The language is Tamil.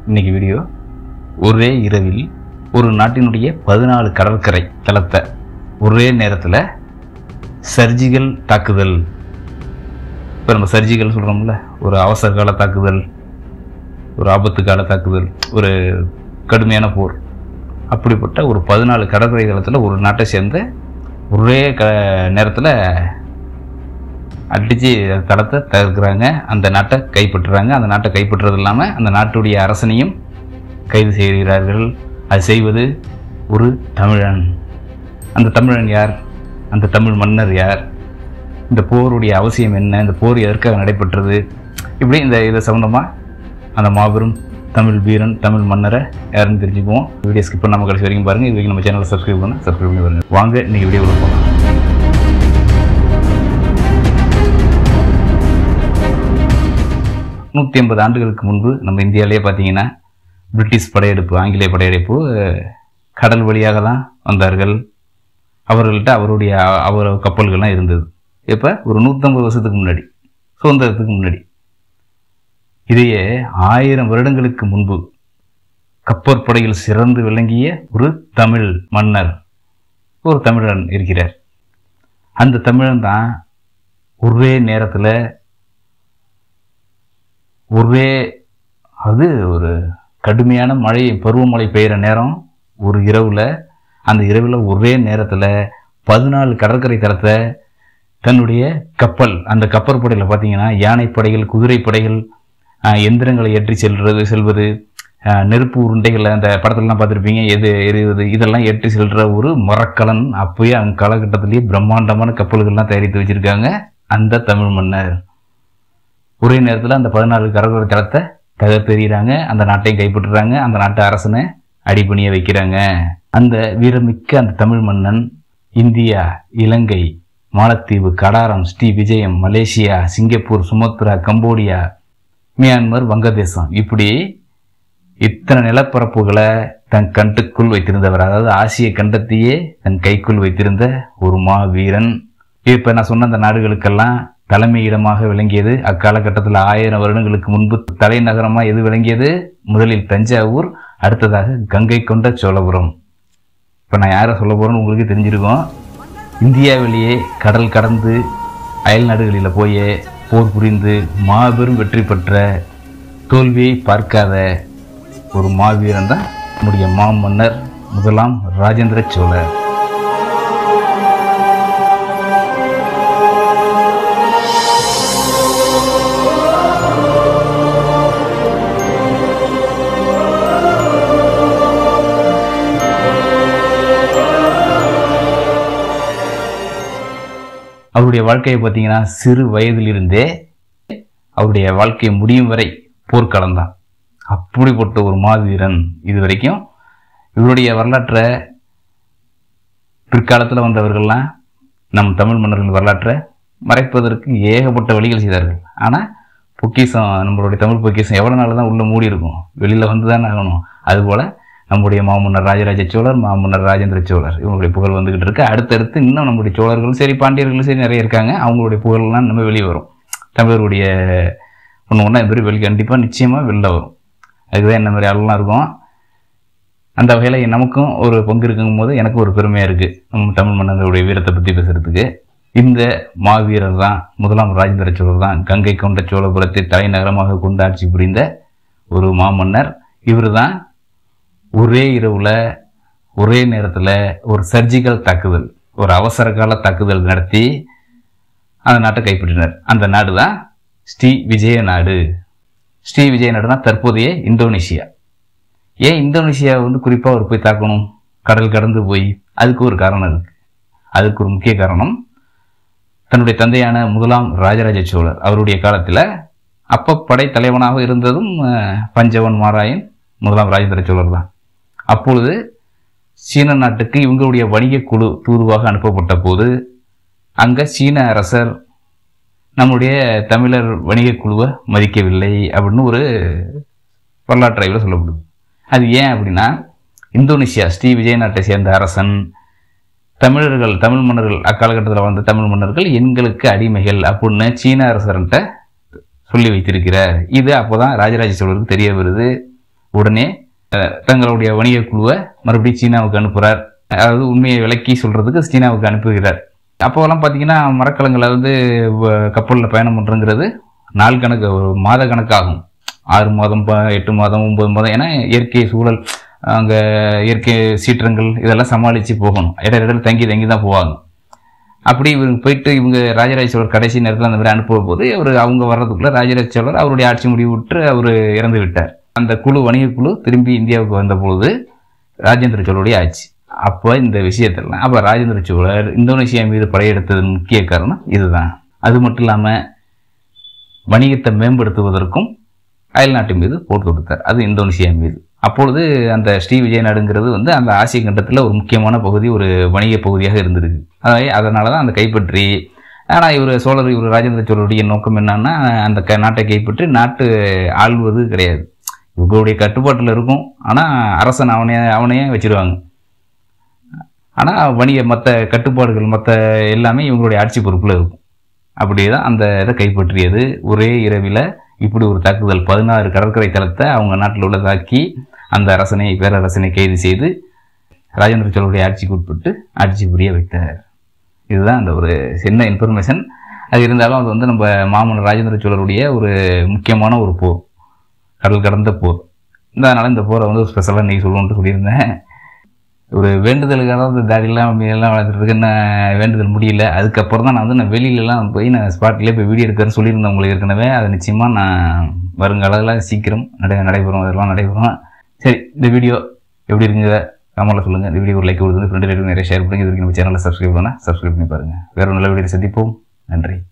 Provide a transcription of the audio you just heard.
இன்னைக்கு வீடியோ ஒரே இரவில் ஒரு நாட்டினுடைய பதினாலு கடற்கரை தளத்தை ஒரே நேரத்தில் சர்ஜிக்கல் தாக்குதல் இப்போ நம்ம சர்ஜிக்கல் சொல்கிறோம்ல ஒரு அவசர கால தாக்குதல் ஒரு ஆபத்து கால தாக்குதல் ஒரு கடுமையான போர் அப்படிப்பட்ட ஒரு பதினாலு கடற்கரை தளத்தில் ஒரு நாட்டை சேர்ந்த ஒரே க நேரத்தில் அடித்து தளத்தை தகர்க்கிறாங்க அந்த நாட்டை கைப்பற்றுறாங்க அந்த நாட்டை கைப்பற்றுறது இல்லாமல் அந்த நாட்டுடைய அரசனையும் கைது செய்கிறார்கள் அது செய்வது ஒரு தமிழன் அந்த தமிழன் யார் அந்த தமிழ் மன்னர் யார் இந்த போருடைய அவசியம் என்ன இந்த போர் எதற்காக நடைபெற்றது இப்படி இந்த இதை சம்மந்தமாக அந்த மாபெரும் தமிழ் வீரன் தமிழ் மன்னரை யாருன்னு தெரிஞ்சுக்குவோம் வீடியோ ஸ்கிப் பண்ணாமல் கடைசி வரைக்கும் பாருங்கள் இது வரைக்கும் நம்ம சேனலை சப்ஸ்கிரைப் பண்ண சப்ஸ்கிரைப் பண்ணி பாருங்க வாங்க இன்னைக்கு வீடியோ போகலாம் நூற்றி ஐம்பது ஆண்டுகளுக்கு முன்பு நம்ம இந்தியாவிலே பார்த்தீங்கன்னா பிரிட்டிஷ் படையெடுப்பு ஆங்கிலேய படையெடுப்பு அஹ், கடல் வழியாக தான் வந்தார்கள் அவர்கள்ட்ட அவருடைய அ- அவர் கப்பல்கள்லாம் இருந்தது இப்போ ஒரு நூற்றம்பது வருஷத்துக்கு முன்னாடி சுதந்திரத்துக்கு முன்னாடி இதையே ஆயிரம் வருடங்களுக்கு முன்பு கப்பற்படையில் சிறந்து விளங்கிய ஒரு தமிழ் மன்னர் ஒரு தமிழன் இருக்கிறார் அந்த தமிழன் தான் ஒரே நேரத்தில் ஒரே அது ஒரு கடுமையான மழை பருவமழை பெய்கிற நேரம் ஒரு இரவில் அந்த இரவில் ஒரே நேரத்தில் பதினாலு கடற்கரை தரத்தை தன்னுடைய கப்பல் அந்த கப்பற்படையில் பார்த்தீங்கன்னா யானைப்படைகள் குதிரைப்படைகள் ஆஹ், எந்திரங்களை ஏற்றி செல்றது செல்வது ஆஹ், நெருப்பு உருண்டைகள் அந்த படத்துலலாம் பார்த்துருப்பீங்க எது எரிவது இதெல்லாம் ஏற்றி செல்ற ஒரு மரக்கலன் அப்போயே அந்த காலகட்டத்திலேயே பிரம்மாண்டமான கப்பல்கள்லாம் தயாரித்து வச்சிருக்காங்க அந்த தமிழ் மன்னர் ஒரே நேரத்தில் அந்த பதினாலு கடற்கரை தளத்தை தகர்த்தெறிகிறாங்க அந்த நாட்டையும் கைப்பற்றுறாங்க அந்த நாட்டு அரசனை அடிபணிய வைக்கிறாங்க அந்த வீரமிக்க அந்த தமிழ் மன்னன் இந்தியா இலங்கை மாலத்தீவு Kadaram Sri Vijayam Malaysia Singapore Sumatra Cambodia Myanmar வங்கதேசம் இப்படி இத்தனை நிலப்பரப்புகளை தன் கண்டுக்குள் வைத்திருந்தவர் அதாவது ஆசிய கண்டத்தையே தன் கைக்குள் வைத்திருந்த ஒரு மாவீரன் இப்போ நான் சொன்ன அந்த நாடுகளுக்கெல்லாம் தலைமையிடமாக விளங்கியது அக்காலகட்டத்தில் ஆயிரம் வருடங்களுக்கு முன்பு தலைநகரமாக எது விளங்கியது முதலில் தஞ்சாவூர் அடுத்ததாக கங்கை கொண்ட சோழபுரம் இப்போ நான் யாரை சொல்ல போகிறேன்னு உங்களுக்கு தெரிஞ்சிருக்கும் இந்தியாவிலேயே கடல் கடந்து அயல் நாடுகளில் போய் போர் புரிந்து மாபெரும் வெற்றி பெற்ற தோல்வியை பார்க்காத ஒரு மாவீரன் தான் நம்முடைய மாமன்னர் முதலாம் ராஜேந்திர சோழர் அவருடைய வாழ்க்கையை பார்த்தீங்கன்னா சிறு வயதிலிருந்தே அவருடைய வாழ்க்கை முடியும் வரை போர்க்களம் தான் அப்படிப்பட்ட ஒரு மாவீரன் இது வரைக்கும் இவருடைய வரலாற்றை பிற்காலத்தில் வந்தவர்கள்லாம் நம் தமிழ் மன்னர்களின் வரலாற்றை மறைப்பதற்கு ஏகப்பட்ட வழிகள் செய்தார்கள் ஆனால் பொக்கிஷம் நம்மளுடைய தமிழ் பொக்கிஷம் எவ்வளோ நாள் தான் உள்ளே மூடி இருக்கும் வெளியில் வந்து தானே ஆகணும் அதுபோல் நம்முடைய மாமன்னர் ராஜராஜ சோழர் மாமன்னர் ராஜேந்திர சோழர் இவங்களுடைய புகழ் வந்துகிட்டு இருக்கு அடுத்தடுத்து இன்னும் நம்முடைய சோழர்களும் சரி பாண்டியர்களும் சரி நிறைய இருக்காங்க அவங்களுடைய புகழ்லாம் நம்ம வெளியே வரும் தமிழருடைய ஒன்று ஒன்றா இந்த மாதிரி வெளி கண்டிப்பாக நிச்சயமாக வெளில வரும் அதுக்குதான் என்ன மாதிரி ஆளெல்லாம் இருக்கும் அந்த வகையில் நமக்கும் ஒரு பங்கு இருக்குங்கும் போது எனக்கு ஒரு பெருமையாக இருக்குது நம்ம தமிழ் மன்னர்களுடைய வீரத்தை பற்றி பேசுகிறதுக்கு இந்த மாவீரர் தான் முதலாம் ராஜேந்திர சோழர் தான் கங்கை கொண்ட சோழபுரத்தை தலைநகரமாக கொண்டு ஆட்சி புரிந்த ஒரு மாமன்னர் இவர் தான் ஒரே இரவில் ஒரே நேரத்தில் ஒரு சர்ஜிக்கல் தாக்குதல் ஒரு அவசர கால தாக்குதல் நடத்தி அந்த நாட்டை கைப்பற்றினார் அந்த நாடு தான் ஸ்ரீ விஜய நாடு ஸ்ரீ விஜய நாடுனா தற்போதைய இந்தோனேஷியா ஏன் இந்தோனேஷியா வந்து குறிப்பாக அவர் போய் தாக்கணும் கடல் கடந்து போய் அதுக்கு ஒரு காரணம் இருக்கு அதுக்கு ஒரு முக்கிய காரணம் தன்னுடைய தந்தையான முதலாம் ராஜராஜ சோழர் அவருடைய காலத்தில் அப்போ படை தலைவனாக இருந்ததும் அஹ், பஞ்சவன் மாராயன் முதலாம் ராஜேந்திர சோழர் தான் அப்பொழுது சீன நாட்டுக்கு இவங்களுடைய வணிக குழு தூதுவாக அனுப்பப்பட்ட போது அங்கே சீன அரசர் நம்முடைய தமிழர் வணிக குழுவை மதிக்கவில்லை அப்படின்னு ஒரு வரலாற்று ஆய்வில் சொல்லப்படுது அது ஏன் அப்படின்னா இந்தோனேஷியா ஸ்ரீ விஜய நாட்டை சேர்ந்த அரசன் தமிழர்கள் தமிழ் மன்னர்கள் அக்காலகட்டத்தில் வாழ்ந்த தமிழ் மன்னர்கள் எங்களுக்கு அடிமைகள் அப்படின்னு சீன அரசர்கிட்ட சொல்லி வைத்திருக்கிறார் இது அப்போதான் ராஜராஜ சோழருக்கு தெரிய வருது உடனே அஹ், தங்களுடைய வணிக குழுவை மறுபடியும் சீனாவுக்கு அனுப்புகிறார் அதாவது உண்மையை விளக்கி சொல்கிறதுக்கு சீனாவுக்கு அனுப்புகிறார் அப்போலாம் பார்த்தீங்கன்னா மரக்கலங்களை வந்து கப்பலில் பயணம் பண்ணுறங்கிறது நாள் கணக்கு ஒரு மாத கணக்காகும் ஆறு மாதம் ப- எட்டு மாதம் ஒன்பது மாதம் ஏன்னா இயற்கை சூழல் அங்கே இயற்கை சீற்றங்கள் இதெல்லாம் சமாளித்து போகணும் இடையில இடையில தங்கி தங்கி தான் போவாங்க அப்படி இவங்க போயிட்டு இவங்க ராஜராஜ சோழர் கடைசி நேரத்தில் அந்த மாதிரி அனுப்பும் போது அவர் அவங்க வர்றதுக்குள்ள ராஜராஜ சோழர் அவருடைய ஆட்சி முடிவு விட்டு அவர் இறந்து விட்டார் அந்த குழு வணிக குழு திரும்பி இந்தியாவுக்கு வந்த பொழுது ராஜேந்திர சோழருடைய ஆட்சி அப்போ இந்த விஷயத்தெல்லாம் அப்போ ராஜேந்திர சோழர் இந்தோனேசியா மீது படையெடுத்ததன் முக்கிய காரணம் இதுதான் அது மட்டும் இல்லாமல் வணிகத்தை மேம்படுத்துவதற்கும் அயல்நாட்டு மீது போர் தொடுத்தார் அது இந்தோனேசியா மீது அப்பொழுது அந்த ஸ்ரீ விஜயநாடுங்கிறது வந்து அந்த ஆசிய கண்டத்தில் ஒரு முக்கியமான பகுதி ஒரு வணிக பகுதியாக இருந்திருக்கு அதாவது அதனால தான் அந்த கைப்பற்றி ஆனால் இவர் சோழர் இவர் ராஜேந்திர சோழருடைய நோக்கம் என்னன்னா அந்த க நாட்டை கைப்பற்றி நாட்டு ஆள்வது கிடையாது இவங்களுடைய கட்டுப்பாட்டில் இருக்கும் ஆனால் அரசன் அவனே அவனையே வச்சிருவாங்க ஆனால் வணிக மற்ற கட்டுப்பாடுகள் மற்ற எல்லாமே இவங்களுடைய ஆட்சி பொறுப்பில் இருக்கும் அப்படியே தான் அந்த இதை கைப்பற்றியது ஒரே இரவில் இப்படி ஒரு தாக்குதல் பதினாறு கடற்கரை தளத்தை அவங்க நாட்டில் உள்ள தாக்கி அந்த அரசனை பேரரசனை கைது செய்து ராஜேந்திர சோழருடைய ஆட்சிக்கு உட்பட்டு ஆட்சி புரிய வைத்தார் இதுதான் அந்த ஒரு சின்ன இன்ஃபர்மேஷன் அது இருந்தாலும் அது வந்து நம்ம மாமன்னர் ராஜேந்திர சோழருடைய ஒரு முக்கியமான ஒரு போர் கடல் கடந்த போர் இந்த அதனால் இந்த போரை வந்து ஸ்பெஷலாக இன்றைக்கி சொல்லணுன்ட்டு சொல்லியிருந்தேன் ஒரு வேண்டுதலுக்காக இந்த தாடியெல்லாம் எல்லாம் வளர்த்துறதுக்கு என்ன வேண்டுதல் முடியல அதுக்கப்புறம் தான் நான் வந்து நான் வெளியிலலாம் போய் நான் ஸ்பாட்லேயே போய் வீடியோ எடுக்கிறேன்னு சொல்லியிருந்தேன் உங்களுக்கு ஏற்கனவே அது நிச்சயமாக நான் வருங்காலத்தில் சீக்கிரம் நடை நடைபெறும் அதெல்லாம் நடைபெறும் சரி இந்த வீடியோ எப்படி இருக்குங்க கமெண்ட்டில் சொல்லுங்கள் இந்த வீடியோ ஒரு லைக் கொடுத்து ஃப்ரெண்டு நிறைய ஷேர் பண்ணுங்க இது வரைக்கும் நம்ம சேனலில் சப்ஸ்கிரைப் பண்ணால் சப்ஸ்கிரைப் பண்ணி பாருங்கள் வேறு ஒரு நல்ல வீடியோ சந்திப்போம் நன்றி